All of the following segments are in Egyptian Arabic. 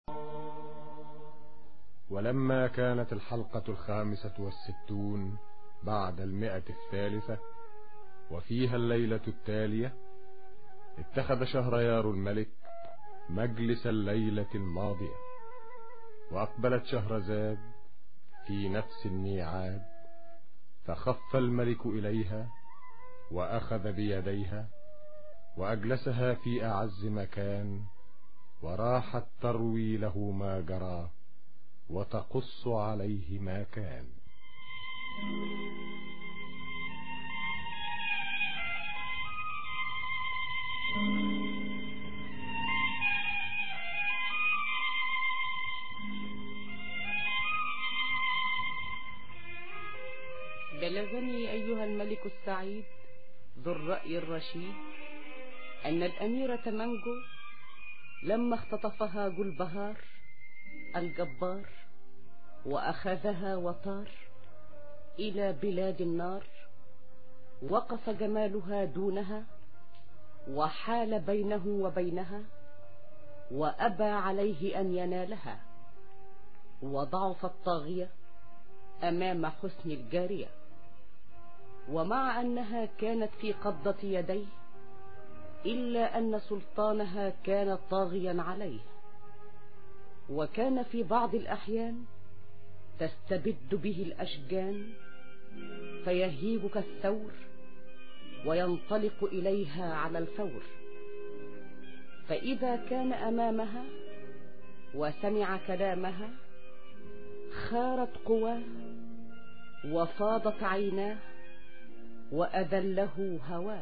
ولما كانت الحلقة الخامسة والستون بعد المئة الثالثة وفيها الليلة التالية اتخذ شهريار الملك مجلس الليلة الماضية وأقبلت شهرزاد في نفس الميعاد فخف الملك إليها وأخذ بيديها وأجلسها في أعز مكان وراحت تروي له ما جرى وتقص عليه ما كان بلغني أيها الملك السعيد ذو الرأي الرشيد أن الأميرة منجو لما اختطفها جلبهار الجبار وأخذها وطار إلى بلاد النار وقف جمالها دونها وحال بينه وبينها وأبى عليه أن ينالها وضعف الطاغية أمام حسن الجارية ومع أنها كانت في قبضة يديه إلا أن سلطانها كان طاغيا عليه وكان في بعض الأحيان تستبد به الأشجان فيهيج كالثور وينطلق إليها على الفور فإذا كان أمامها وسمع كلامها خارت قواه وفاضت عيناه وأذله هواه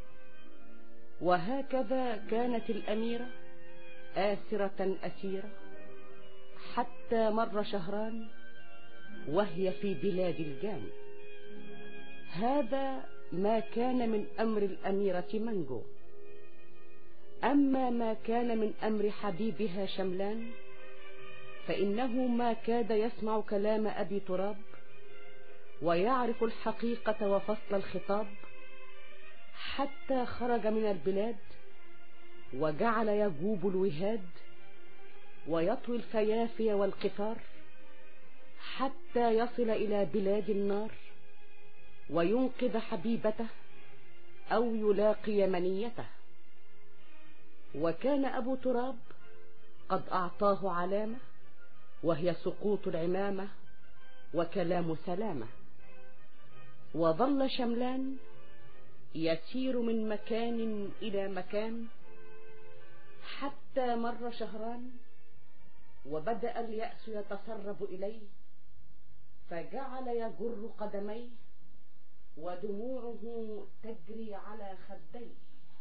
وهكذا كانت الأميرة آسرة أسيرة حتى مر شهران وهي في بلاد الجان هذا ما كان من أمر الأميرة منجو أما ما كان من أمر حبيبها شملان فإنه ما كاد يسمع كلام أبي تراب ويعرف الحقيقة وفصل الخطاب حتى خرج من البلاد وجعل يجوب الوهاد ويطوي الفيافي والقطار حتى يصل إلى بلاد النار وينقذ حبيبته أو يلاقي منيته وكان أبو تراب قد أعطاه علامة وهي سقوط العمامة وكلام سلامة وظل شملان يسير من مكان إلى مكان حتى مر شهران وبدأ اليأس يتسرب إليه فجعل يجر قدميه ودموعه تجري على خديه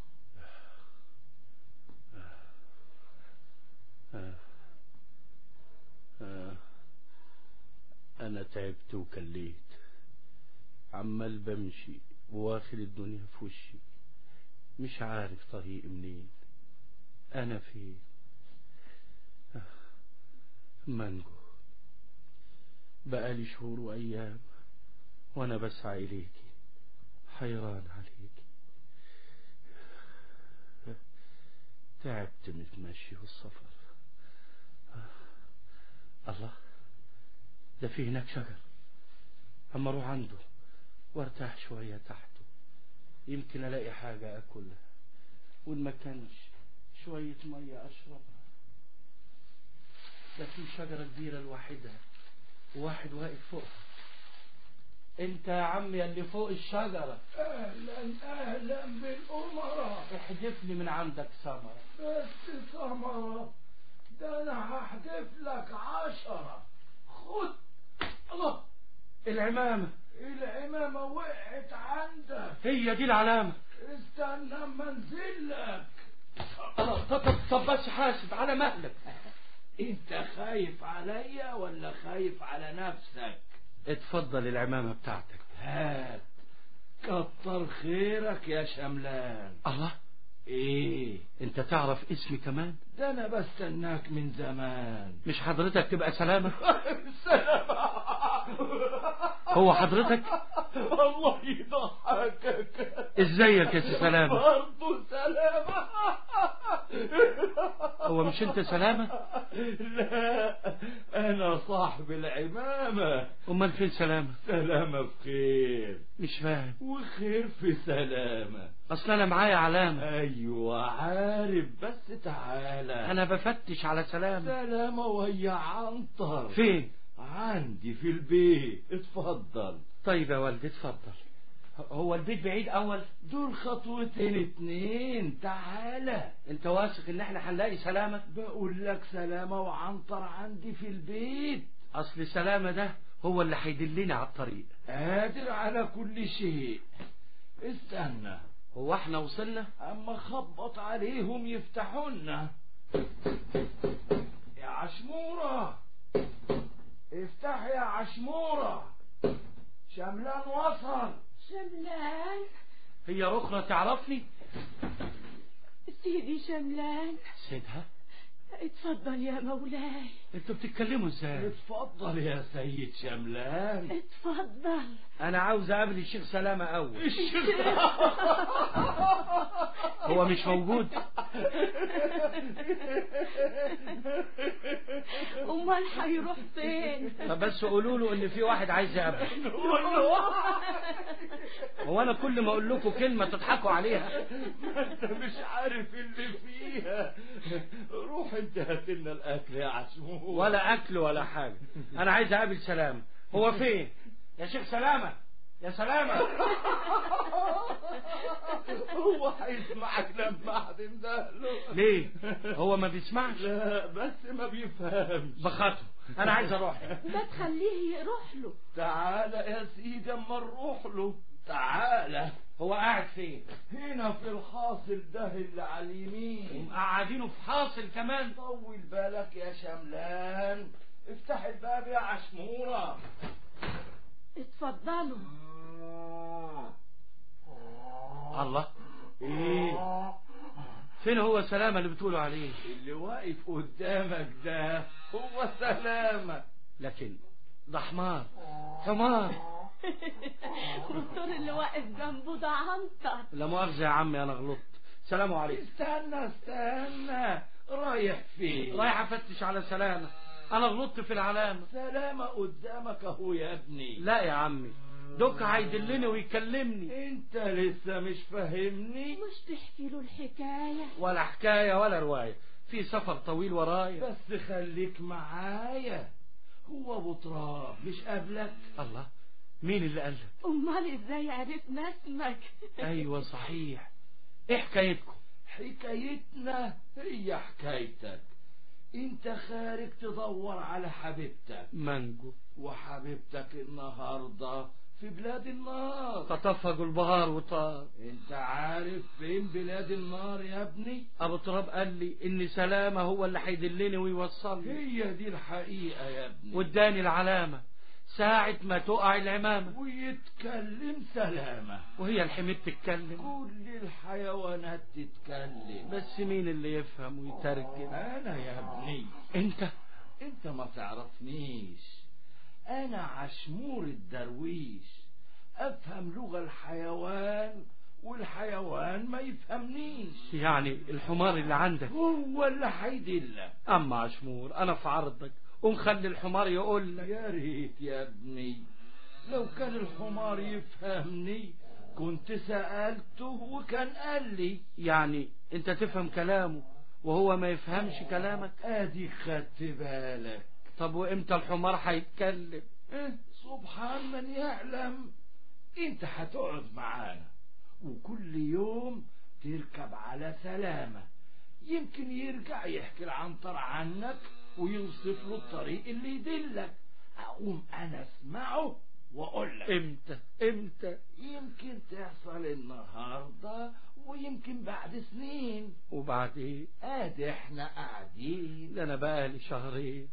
أنا تعبت وكليت عمال بمشي واخد الدنيا في وشي مش عارف طريقي منين أنا فين مانجو بقالي شهور وأيام وأنا بسعى إليكي حيران عليكي تعبت من المشي والسفر الله ده في هناك شجر أما أروح عنده وارتاح شوية تحته يمكن ألاقي حاجة أكلها وإن ما كانش شوية مية أشربها ده في شجرة كبيرة لوحدها وواحد واقف فوقها انت يا عم يا اللي فوق الشجرة اهلا اهلا بالامراء احدفني من عندك ثمرة بس ثمرة ده انا هحدف لك عشرة خد الله العمامة العمامة وقعت عندك هي دي العلامة استنى اما انزل لك الله طب طب طب بس حاسب على مهلك انت خايف عليا ولا خايف على نفسك اتفضل العمامة بتاعتك هات كتر خيرك يا شملان الله ايه انت تعرف اسمي كمان ده انا بستناك من زمان مش حضرتك تبقى سلامة سلام هو حضرتك الله يضحكك ازيك يا سي سلامة برضه سلامة هو مش انت سلامة لا أنا صاحب العمامة امال فين سلامة سلامة بخير مش فاهم وخير في سلامة اصل انا معايا علامة أيوة عارف بس تعالى انا بفتش على سلامة سلامة وهي عنتر فين عندي في البيت اتفضل طيب يا والدي اتفضل هو البيت بعيد اول دول خطوتين اتنين تعالى انت واثق ان احنا هنلاقي سلامة بقول لك سلامة وعنتر عندي في البيت اصل سلامة ده هو اللي هيدلني على الطريق قادر على كل شيء استنى هو احنا وصلنا اما خبط عليهم يفتحونا يا عشمورة افتح يا عشمورة شملان وصل شملان هي رخرة تعرفني سيدي شملان سيدها اتفضل يا مولاي انتوا بتتكلموا ازاي اتفضل يا سيد شملان اتفضل انا عاوز اقابل الشيخ سلامة اول هو مش موجود امال هيروح فين طب بس قولوا له ان في واحد عايز يقابله هو انا كل ما اقول لكم كلمة تضحكوا عليها انت مش عارف اللي فيها روح انت هات لنا الاكل يا عشمور ولا اكل ولا حاجة انا عايز اقابل سلامة هو فين يا شيخ سلامة يا سلامة هو هيسمعك لما هتنده له ليه هو ما بيسمعش لا بس ما بيفهمش بخاطره انا عايز اروح ده تخليه يروح له تعالى يا سيدي اما نروح له تعالى هو قاعد فين هنا في الحاصل ده اللي على اليمين قاعدينه في حاصل كمان طول بالك يا شملان افتح الباب يا عشمورة اتفضلوا الله ايه فين هو سلامة اللي بتقولوا عليه اللي واقف قدامك ده هو سلامة لكن ده حمار حمار والدكتور اللي واقف جنبه ده عنتر لا مؤاخذة يا عمي انا غلطت سلام عليكم استنى استنى رايح فين رايح افتش على سلامة انا غلطت في العلامة سلامة قدامك اهو يا ابني لا يا عمي دوك هيدلني ويكلمني انت لسه مش فاهمني مش تحكي له الحكاية ولا حكاية ولا رواية في سفر طويل ورايا بس خليك معايا هو ابو تراب مش قبلك الله مين اللي قال لك امال ازاي عرفنا اسمك ايوه صحيح ايه حكايتكم حكايتنا هي حكايتك انت خارج تدور على حبيبتك مانجو وحبيبتك النهاردة في بلاد النار تطفق البهار وطار انت عارف فين بلاد النار يا ابني ابو تراب قال لي ان سلامة هو اللي هيدلني ويوصلني هي دي الحقيقة يا ابني واداني العلامة ساعة ما تقع العمامة ويتكلم سلامة وهي الحميد تتكلم كل الحيوانات تتكلم بس مين اللي يفهم ويترجم انا يا ابني انت انت ما تعرفنيش انا عشمور الدرويش افهم لغة الحيوان والحيوان ما يفهمنيش يعني الحمار اللي عندك هو اللي هيدلك اما عشمور انا في عرضك ومخلي الحمار يقول لك يا ريت يا ابني لو كان الحمار يفهمني كنت سألته وكان قال لي يعني انت تفهم كلامه وهو ما يفهمش كلامك ادي خدت بالك طب وامتى الحمار هيتكلم إيه؟ سبحان من يعلم انت هتقعد معانا وكل يوم تركب على سلامة يمكن يرجع يحكي العنتر عنك ويوصف له الطريق اللي يدلك اقوم انا اسمعه واقول لك امتى امتى يمكن تحصل النهاردة ويمكن بعد سنين وبعدين ادي احنا قاعدين ده انا بقالي شهرين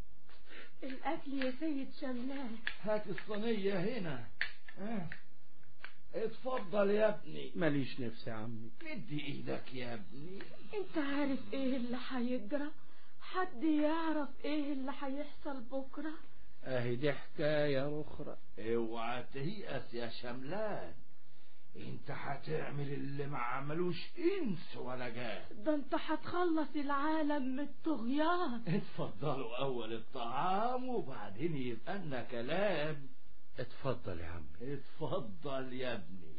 الاكل يا سيد شملان هات الصينية هنا اه. اتفضل يا ابني ماليش نفس يا عمي مد ايدك يا ابني انت عارف ايه اللي هيجرى حد يعرف ايه اللي هيحصل بكرة اهي دي حكاية اخرى اوعى تيأس يا شملان انت هتعمل اللي ما عملوش انس ولا جان ده انت هتخلص العالم من الطغيان اتفضلوا اول الطعام وبعدين يبقى لنا كلام اتفضل يا عمي اتفضل يا ابني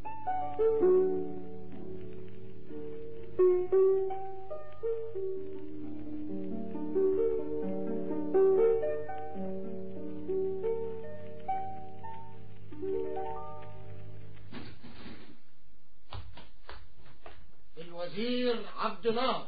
الوزير عبد نار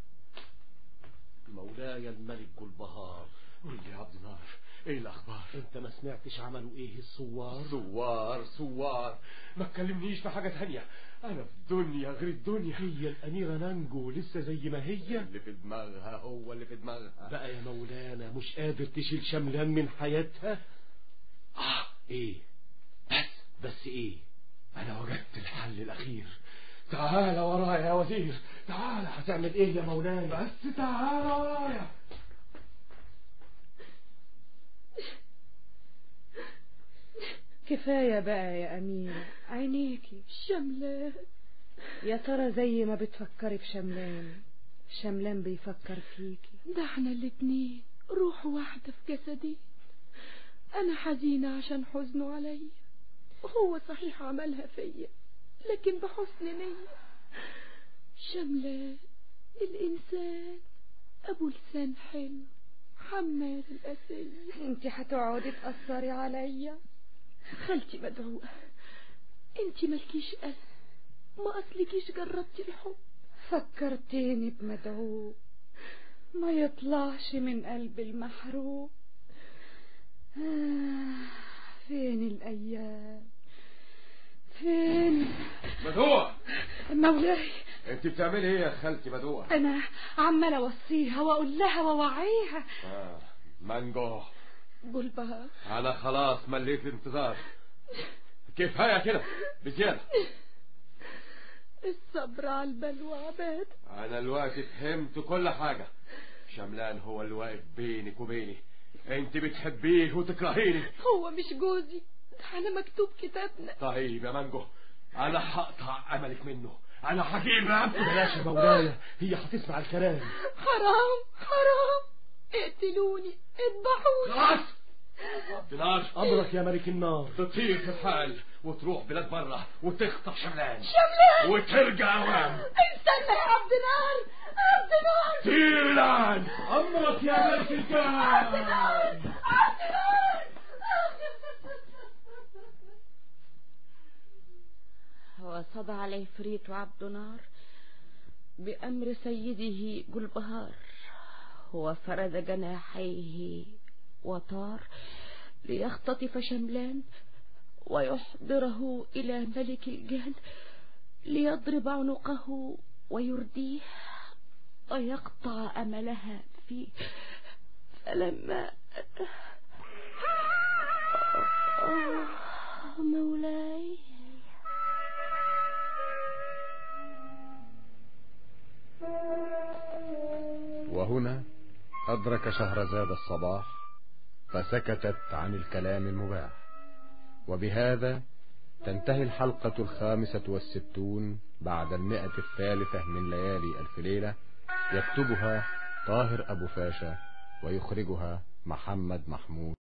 مولاي الملك البهار قول لي يا عبد نار ايه الاخبار انت ما سمعتش عملوا ايه الثوار سوار سوار ما تكلمنيش في حاجة تانية انا في دنيا غير الدنيا هي الاميرة نانجو لسه زي ما هي اللي في دماغها هو اللي في دماغها بقى يا مولانا مش قادر تشيل شملان من حياتها اه ايه بس بس ايه انا وجدت الحل الاخير تعال ورايا يا وزير تعال هتعمل ايه يا مولانا بس تعال ورايا كفاية بقى يا أميرة عينيكي شملان يا ترى زي ما بتفكري في شملان شملان بيفكر فيكي ده احنا الاتنين روح واحدة في جسدي انا حزينة عشان حزنه عليا هو صحيح عملها فيا لكن بحسن نية شملان الانسان ابو لسان حلو حمال الاسية انت هتقعدي تأثري عليا خالتي مدعوة انت مالكيش قلب ما اصلكيش جربتي الحب فكرتيني بمدعو ما يطلعش من قلب المحروق آه فين الأيام فين مدوع مولاي انت بتعملي ايه يا خالتي مدوع أنا عمالة أوصيها وأقول لها وأوعيها آه. مانجو جلبها انا خلاص مليت الانتظار كفايه كده بزياده الصبر على البلوى عباد انا الوقت فهمت كل حاجه شملان هو اللي واقف بينك وبيني انت بتحبيه وتكرهيني هو مش جوزي ده على مكتوب كتابنا طيب يا مانجو انا هقطع املك منه انا هجيب رقبته بلاش يا مولانا هي هتسمع الكلام حرام حرام اقتلوني اذبحوني خلاص دينار امرك يا ملك النار تطير في الحال وتروح بلاد برة وتخطف شملان شملان وترجع اوام استنى يا عبد نار عبد نار طير الان امرك يا ملك الجان عبد نار وصدع العفريت عبد نار بأمر سيده جلبهار وفرد جناحيه وطار ليختطف شملان ويحضره إلى ملك الجان ليضرب عنقه ويرديه ويقطع أملها فيه فلما آه، مولاي وهنا أدرك شهرزاد الصباح فسكتت عن الكلام المباح وبهذا تنتهي الحلقة الخامسة والستون بعد المئة الثالثة من ليالي ألف ليلة يكتبها طاهر أبو فاشا ويخرجها محمد محمود